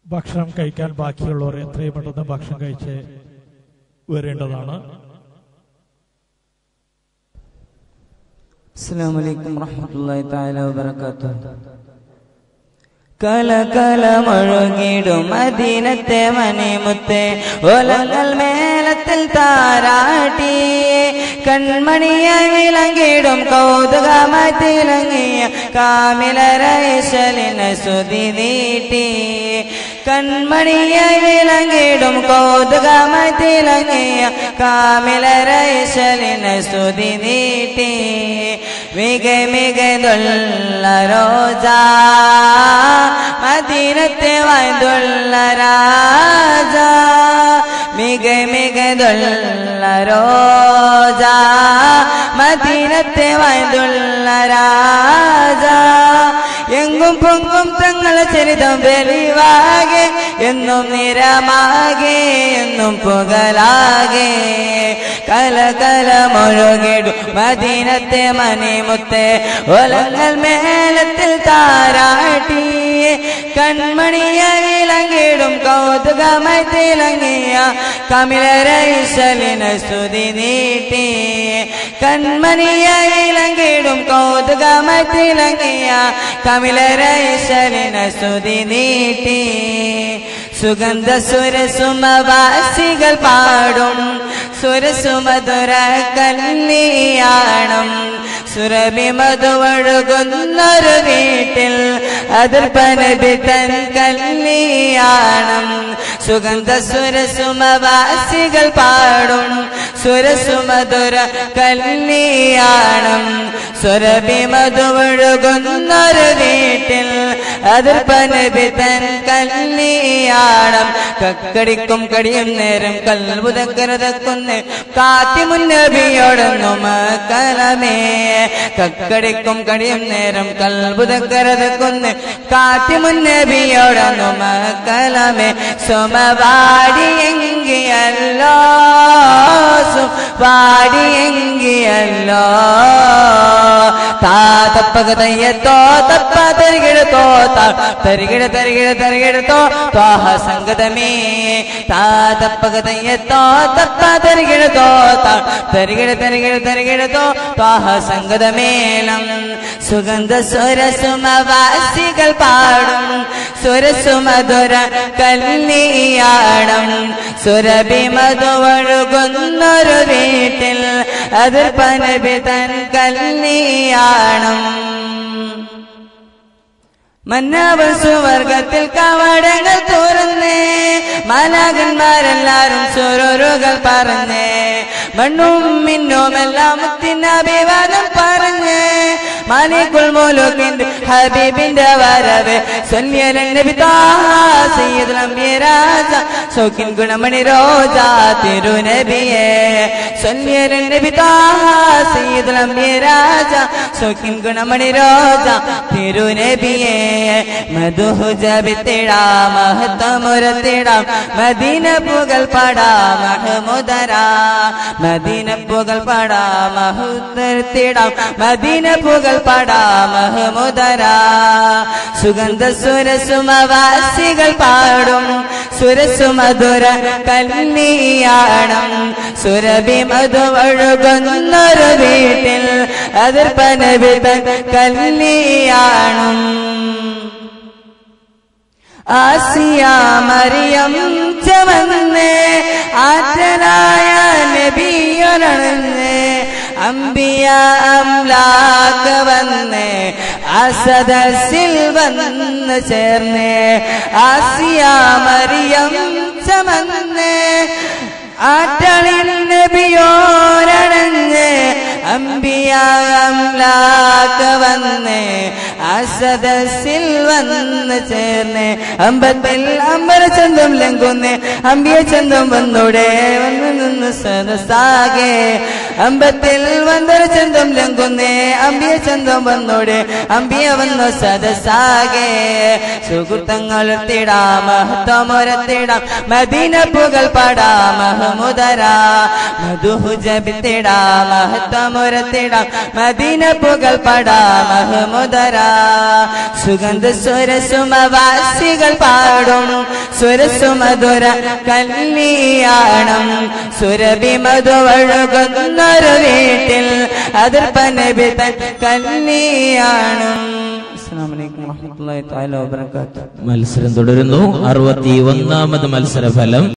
ഭക്ഷണം കഴിക്കാൻ ബാക്കിയുള്ളവർ എത്രയും പെട്ടെന്ന് ഭക്ഷണം കഴിച്ച് വരേണ്ടതാണ് അസ്സാം വലൈക്കും വറഹമത്തല്ലാഹി തആല വബറകാതുഹു കല കല മുഴുകിടും മദീനത്തെ മണിമുത്തെ ഓലങ്ങൾ മേലത്തിൽ താരാട്ടി കൺമണിയായി വിളങ്ങിടും കൗതുകമായി തിളങ്ങിയ കാമിലരൈശലിന് സ്തുതി നീട്ടി കൺമണിയായി വിളങ്ങിടും കൗതുകമായി തിളങ്ങിയ കാമിലരൈശലിന് സ്തുതി നീട്ടി മിക മികതുള്ള രോജാ മദീനത്തെ വായ്തുള്ള രാജ മിക മികതുള്ള രോജ മദീനത്തെ വായ്തുള്ള രാജ എങ്കും പൊങ്കും തങ്ങളെ ചരിതം വെളിവാകെ എന്നും നിരമാകെ എന്നും പുകലാകെ കല കല മുഴുകിടും മദീനത്തെ മണിമുത്തെ ഒലങ്ങൾ മേലത്തിൽ താരാട്ടി കൺമണിയായി ഇളങ്ങിടും കൗതുകമായി തിളങ്ങിയ കമിലരൈശലിന് സ്തുതി നീട്ടി കൺമണിയായി ഇളങ്ങിടും കൗതുകമായി തിളങ്ങിയ കമിലരൈശലിന് സ്തുതി നീട്ടി സുഗന്ധ സുരസുമവാസികൾ പാടും സുരസുമധുര കല്യാണം സുരഭി മധുവഴുകുന്നൊരു വീട്ടിൽ അതിർപ്പനബി തൻ കല്യാണം സുഗന്ധ സുരസുമവാസികൾ പാടും സുരസുമധുര കല്യാണം സുരഭി മധുവഴുകുന്നൊരു വീട്ടിൽ അതിർപ്പനബി തൻ കല്യാണം കക്കടിക്കും കടിയും നേരം കൽബുതക്കരതക്കുന്ന് കാത്തി മുന്നബിയോടൊന്നും കലമേ കക്കടിക്കും കടിയും നേരം കൽബുതക്കരതക്കുന്ന് കാത്തി മുന്നബിയോടൊന്നും കലമേ സുമവാടിയെങ്കിയല്ലോ വാടിയെങ്കിയല്ലോ താതപ്പക തയ്യത്തോ തപ്പ തരികിടത്തോ തരികിട തരികിട തരികിടത്തോ ത്വാഹ സംഗതമേ താതപ്പക തയ്യത്തോ തപ്പ തരികിടത്തോ തരികിട തരികിട തരികിടത്തോ ത്വാഹ സംഗതമേലം സുഗന്ധ സ്വരസുമവാസികൾ പാടും സുരസുമധുര കല്യാണം സുരഭി മധുവഴുകുന്നൊരു വീട്ടിൽ അതിർപ്പനബി തൻ കല്യാണം മന്നാവ് സുവർഗത്തിൽ കവടങ്ങൾ തുറന്നേ മാലാകന്മാരെല്ലാരും സ്വരോരുകൾ പറഞ്ഞേ മണ്ണും മിന്നും എല്ലാം മുത്തിന് അഭിവാദം പറഞ്ഞേ മാലിക്കുൽ മോലോക്കിന്റെ ഹബീബിന്റെ വരവ് സൊല്യരൻ നബി സയ്യിദുൽ അംബിയ രാജ സോക്കിൻ ഗുണമണി റോജ തിരുനബിയെ സൊല്യരൻ നബി സയ്യിദുൽ അംബിയ രാജ സോക്കിൻ ഗുണമണി റോജ തിരുനബിയെ മധുഹു ജപിത്തിടാം മഹത്വമുരത്തിടാം മദീന പുകൾ പാടാ മഹമുദര മദീന പുകൾ പാടാ മഹുദർത്തിടാം മദീന പുകൾ പാടാ മഹമുദര സുഗന്ധ സുരസുമവാസികൾ പാടും സുരസുമധുര കല്യാണം സുരഭി മധുവഴുകുന്നൊരു വീട്ടിൽ അതിർപ്പനവിത കല്യാണം ആസിയ മറിയം ചമന്ന് ആറ്റനായ നബിയൊരണന്ന് അമ്പിയ അംലാക്ക് വന്ന് അസദസിൽ വന്ന് ചേർന്ന് ആസിയ മറിയം ചമന്ന് ആറ്റളിൽ നബിയോരണഞ്ഞ് അമ്പിയാംലാക്ക് വന്ന് അസദസിൽ വന്ന് ചേർന്ന് അമ്പത്തിൽ അമ്പര ചന്തം ലംഘുന്ന് അമ്പിയ ചന്തം വന്നൂടെ വന്ന് നിന്ന് സദസാകെ അമ്പത്തിൽ വന്നൊരു ചന്തം ലങ്കുന്നേ അമ്പിയ ചന്തം വന്നോടെ അമ്പിയ വന്നു സദസാകെ സുഹൃത്തങ്ങൾ തിടാം മഹത്വമൊരത്തിടാം മദീന പുകൾ പാടാം മഹമുദര മധുഹു ജപിത്തിടാം മഹത്വമൊരത്തിടാം മദീന പുകൾ പാടാം മഹമുദര സുഗന്ധ സ്വരസുമവാസികൾ പാടും സുരസുമധുര കല്യാണം സുരഭി മധുവഴുകുന്നൊരു വീട്ടിൽ അതിർപ്പനബി തൻ കല്യാണം അസ്സലാമു അലൈക്കും വറഹ്മത്തുള്ളാഹി തആല വബറകാതുഹു മത്സരം തുടരുന്നു അറുപത്തി ഒന്നാമത് മത്സരഫലം